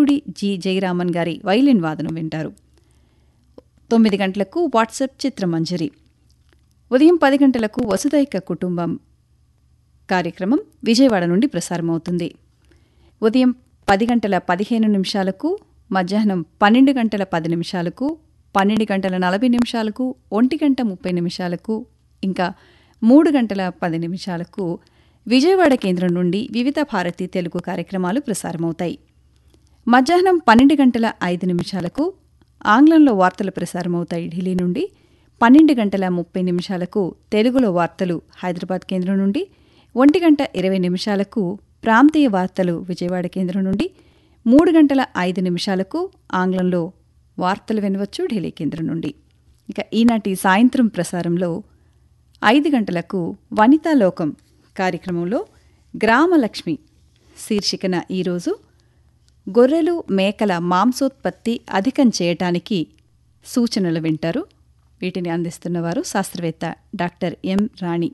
వేమూడి G Jayaraman గారి violin వాదనం వింటారు తొమ్మిది గంటలకు వాట్సాప్ చిత్రమంజరి ఉదయం పది గంటలకు వసుదైక కుటుంబం కార్యక్రమం విజయవాడ నుండి ప్రసారమవుతుంది ఉదయం పది గంటల పదిహేను నిమిషాలకు మధ్యాహ్నం పన్నెండు గంటల పది నిమిషాలకు పన్నెండు గంటల నలభై నిమిషాలకు ఒంటి గంట ముప్పై నిమిషాలకు ఇంకా మూడు గంటల పది నిమిషాలకు విజయవాడ కేంద్రం నుండి వివిధ భారతి తెలుగు కార్యక్రమాలు ప్రసారమవుతాయి మధ్యాహ్నం పన్నెండు గంటల ఐదు నిమిషాలకు ఆంగ్లంలో వార్తలు ప్రసారమవుతాయి ఢిల్లీ నుండి పన్నెండు గంటల ముప్పై నిమిషాలకు తెలుగులో వార్తలు హైదరాబాద్ కేంద్రం నుండి ఒంటి గంట ఇరవై నిమిషాలకు ప్రాంతీయ వార్తలు విజయవాడ కేంద్రం నుండి మూడు గంటల ఐదు నిమిషాలకు ఆంగ్లంలో వార్తలు వినవచ్చు ఢిల్లీ కేంద్రం నుండి ఇక ఈనాటి సాయంత్రం ప్రసారంలో ఐదు గంటలకు వనితాలోకం కార్యక్రమంలో గ్రామలక్ష్మి శీర్షికన ఈరోజు గొర్రెలు మేకల మాంసోత్పత్తి అధికం చేయటానికి సూచనలు వింటారు వీటిని అందిస్తున్నవారు శాస్త్రవేత్త డాక్టర్ ఎం రాణి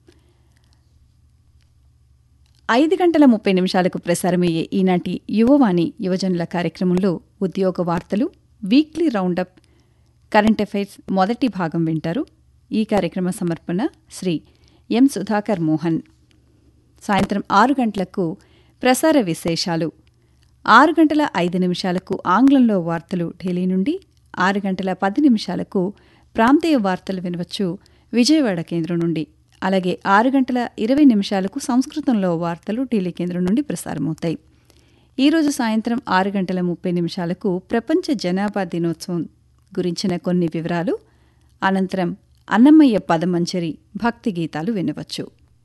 ఐదు గంటల ముప్పై నిమిషాలకు ప్రసారమయ్యే ఈనాటి యువవాణి యువజనుల కార్యక్రమంలో ఉద్యోగ వార్తలు వీక్లీ రౌండప్ కరెంట్ అఫైర్స్ మొదటి భాగం వింటారు ఈ కార్యక్రమ సమర్పణ శ్రీ ఎం సుధాకర్ మోహన్ సాయంత్రం ఆరు గంటలకు ప్రసార విశేషాలు ఆరు గంటల ఐదు నిమిషాలకు ఆంగ్లంలో వార్తలు ఢిల్లీ నుండి ఆరు గంటల పది నిమిషాలకు ప్రాంతీయ వార్తలు వినవచ్చు విజయవాడ కేంద్రం నుండి అలాగే ఆరు గంటల ఇరవై నిమిషాలకు సంస్కృతంలో వార్తలు ఢిల్లీ కేంద్రం నుండి ప్రసారమవుతాయి ఈరోజు సాయంత్రం ఆరు గంటల ముప్పై నిమిషాలకు ప్రపంచ జనాభా దినోత్సవం గురించిన కొన్ని వివరాలు అనంతరం అన్నమయ్య పదమంచరి భక్తి గీతాలు వినవచ్చు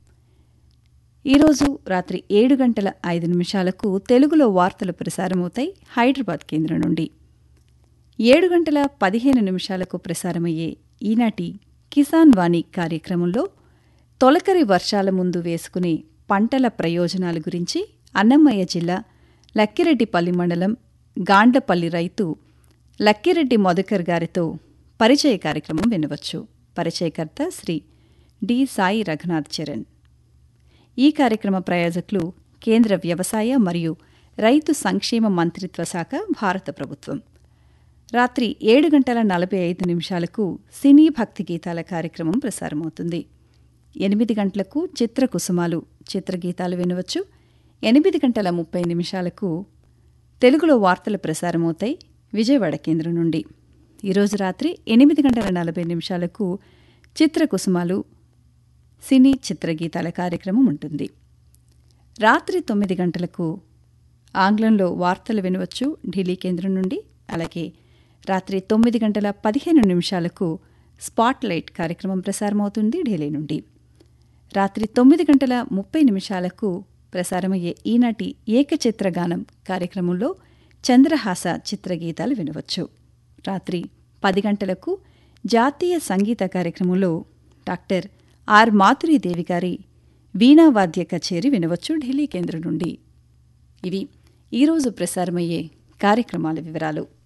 ఈరోజు రాత్రి ఏడు గంటల ఐదు నిమిషాలకు తెలుగులో వార్తలు ప్రసారమవుతాయి హైదరాబాద్ కేంద్రం నుండి ఏడు గంటల పదిహేను నిమిషాలకు ప్రసారమయ్యే ఈనాటి కిసాన్ వాణి కార్యక్రమంలో తొలకరి వర్షాల ముందు వేసుకునే పంటల ప్రయోజనాల గురించి అన్నమయ్య జిల్లా లక్కిరెడ్డిపల్లి మండలం గాండ్లపల్లి రైతు లక్కిరెడ్డి మధుకర్ గారితో పరిచయ కార్యక్రమం వినవచ్చు పరిచయకర్త శ్రీ డి సాయి రఘునాథ్ చరణ్ ఈ కార్యక్రమ ప్రాయోజకులు కేంద్ర వ్యవసాయ మరియు రైతు సంక్షేమ మంత్రిత్వ శాఖ భారత ప్రభుత్వం రాత్రి ఏడు గంటల నలభై ఐదు నిమిషాలకు సినీ భక్తి గీతాల కార్యక్రమం ప్రసారమవుతుంది ఎనిమిది గంటలకు చిత్రకుసుమాలు చిత్రగీతాలు వినవచ్చు ఎనిమిది గంటల ముప్పై నిమిషాలకు తెలుగులో వార్తలు ప్రసారమవుతాయి విజయవాడ కేంద్రం నుండి ఈరోజు రాత్రి ఎనిమిది గంటల నలభై నిమిషాలకు చిత్రకుసుమాలు సినీ చిత్రగీతాల కార్యక్రమం ఉంటుంది రాత్రి తొమ్మిది గంటలకు ఆంగ్లంలో వార్తలు వినవచ్చు ఢిల్లీ కేంద్రం నుండి అలాగే రాత్రి తొమ్మిది గంటల పదిహేను నిమిషాలకు స్పాట్ లైట్ కార్యక్రమం ప్రసారమవుతుంది ఢిల్లీ నుండి రాత్రి తొమ్మిది గంటల ముప్పై నిమిషాలకు ప్రసారమయ్యే ఈనాటి ఏకచిత్రగానం కార్యక్రమంలో చంద్రహాస చిత్రగీతాలు వినవచ్చు రాత్రి పది గంటలకు జాతీయ సంగీత కార్యక్రమంలో డాక్టర్ ఆర్ మాధురీదేవి గారి వీణావాద్య కచేరి వినవచ్చు ఢిల్లీ కేంద్రం నుండి ఇవి ఈరోజు ప్రసారమయ్యే కార్యక్రమాల వివరాలు